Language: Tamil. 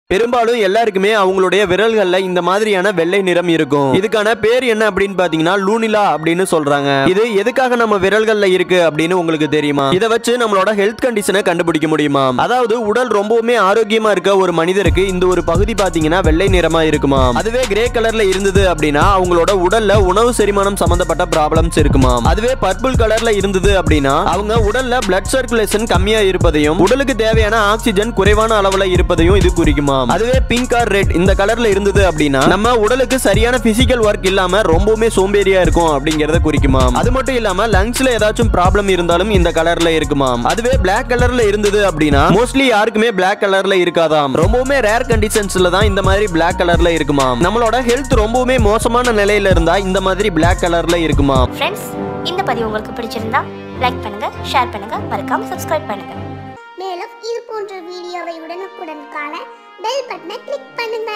பெரும்பாலும் எல்லாருக்குமே அவங்களுடைய விரல்கள்ல இந்த மாதிரியான வெள்ளை நிறம் இருக்கும் இதுக்கான பேர் என்ன அப்படின்னு பாத்தீங்கன்னா லூனிலா அப்படின்னு சொல்றாங்க இது எதுக்காக நம்ம விரல்கள்ல இருக்கு அப்படின்னு உங்களுக்கு தெரியுமா இதை வச்சு நம்மளோட ஹெல்த் கண்டிஷனை கண்டுபிடிக்க முடியுமா அதாவது உடல் ரொம்பவுமே ஆரோக்கியமா இருக்க ஒரு மனிதருக்கு இந்த ஒரு பகுதி பாத்தீங்கன்னா வெள்ளை நிறமா இருக்குமா அதுவே கிரே கலர்ல இருந்தது அப்படின்னா அவங்களோட உடல்ல உணவு செரிமானம் சம்பந்தப்பட்ட ப்ராப்ளம்ஸ் இருக்குமா அதுவே பர்பிள் கலர்ல இருந்தது அப்படின்னா அவங்க உடல்ல பிளட் சர்க்குலேஷன் கம்மியா இருப்பதையும் உடலுக்கு தேவையான ஆக்சிஜன் குறைவான அளவுல இருப்பதையும் இது குறிக்குமா அதுவே பிங்க் ஆர் ரெட் இந்த கலர்ல இருந்தது அப்படின்னா நம்ம உடலுக்கு சரியான பிசிக்கல் ஒர்க் இல்லாம ரொம்பவுமே சோம்பேறியா இருக்கும் அப்படிங்கறத குறிக்குமா அது மட்டும் இல்லாம லங்ஸ்ல ஏதாச்சும் ப்ராப்ளம் இருந்தாலும் இந்த கலர்ல இருக்குமா அதுவே பிளாக் கலர்ல இருந்தது அப்படின்னா மோஸ்ட்லி யாருக்குமே பிளாக் கலர்ல இருக்காதாம் ரொம்பவுமே ரேர் கண்டிஷன்ஸ்ல தான் இந்த மாதிரி பிளாக் கலர்ல இருக்குமா நம்மளோட ஹெல்த் ரொம்பவுமே மோசமான நிலையில இருந்தா இந்த மாதிரி பிளாக் கலர்ல இருக்குமா ஃப்ரெண்ட்ஸ் இந்த பதிவு உங்களுக்கு பிடிச்சிருந்தா லைக் பண்ணுங்க ஷேர் பண்ணுங்க மறக்காம சப்ஸ்கிரைப் பண்ணுங்க மேலும் இது போன்ற வீடியோவை உடனுக்குடன் காண பெல் பட்டனை கிளிக் பண்ணுங்க